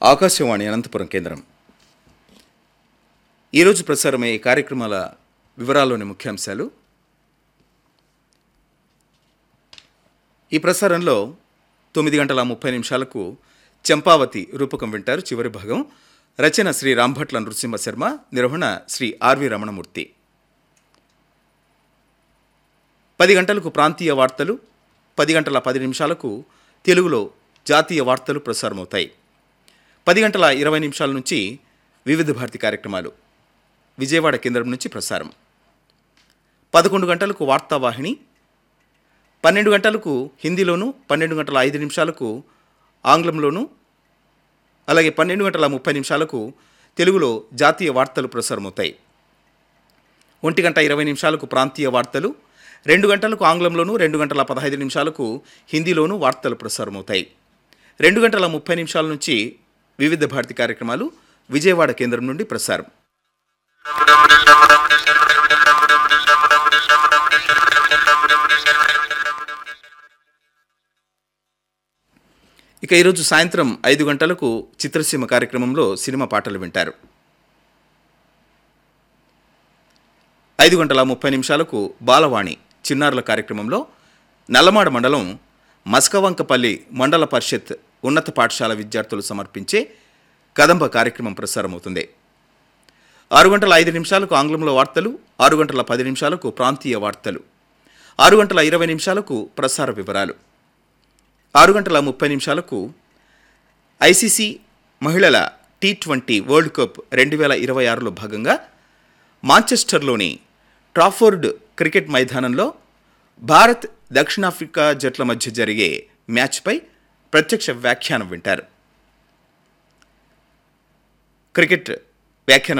ఆకాశవాణి అనంతపురం కేంద్రం ఈరోజు ప్రసారమయ్యే కార్యక్రమాల వివరాల్లోని ముఖ్యాంశాలు ఈ ప్రసారంలో తొమ్మిది గంటల ముప్పై నిమిషాలకు చంపావతి రూపకం వింటారు చివరి భాగం రచన శ్రీ రాంభట్ల నృసింహ శర్మ నిర్వహణ శ్రీ ఆర్వి రమణమూర్తి పది గంటలకు ప్రాంతీయ వార్తలు పది గంటల పది నిమిషాలకు తెలుగులో జాతీయ వార్తలు ప్రసారమవుతాయి పది గంటల ఇరవై నిమిషాల నుంచి వివిధ భారతి కార్యక్రమాలు విజయవాడ కేంద్రం నుంచి ప్రసారం పదకొండు గంటలకు వార్తావాహిని పన్నెండు గంటలకు హిందీలోను పన్నెండు గంటల ఐదు నిమిషాలకు ఆంగ్లంలోను అలాగే పన్నెండు గంటల ముప్పై నిమిషాలకు తెలుగులో జాతీయ వార్తలు ప్రసారమవుతాయి ఒంటి గంట ఇరవై నిమిషాలకు ప్రాంతీయ వార్తలు రెండు గంటలకు ఆంగ్లంలోను రెండు గంటల పదహైదు నిమిషాలకు హిందీలోను వార్తలు ప్రసారమవుతాయి రెండు గంటల ముప్పై నిమిషాల నుంచి వివిధ భారతి కార్యక్రమాలు విజయవాడ కేంద్రం నుండి ప్రసారం ఇక ఈరోజు సాయంత్రం ఐదు గంటలకు చిత్రసీమ కార్యక్రమంలో సినిమా పాటలు వింటారు ఐదు గంటల ముప్పై నిమిషాలకు బాలవాణి చిన్నారుల కార్యక్రమంలో నల్లమాడ మండలం మస్కవంకపల్లి మండల పరిషత్ ఉన్నత పాఠశాల విద్యార్థులు సమర్పించే కదంబ కార్యక్రమం ప్రసారమవుతుంది ఆరు గంటల ఐదు నిమిషాలకు ఆంగ్లంలో వార్తలు ఆరు గంటల పది నిమిషాలకు ప్రాంతీయ వార్తలు ఆరు గంటల ఇరవై నిమిషాలకు ప్రసార వివరాలు ఆరు గంటల ముప్పై నిమిషాలకు ఐసీసీ మహిళల టీ ట్వంటీ వరల్డ్ కప్ రెండు వేల ఇరవై ఆరులో భాగంగా మాంచెస్టర్లోని ట్రాఫోర్డ్ క్రికెట్ మైదానంలో భారత్ దక్షిణాఫ్రికా జట్ల మధ్య జరిగే మ్యాచ్పై ప్రత్యక్ష వ్యాఖ్యానం వింటారు క్రికెట్ వ్యాఖ్యానం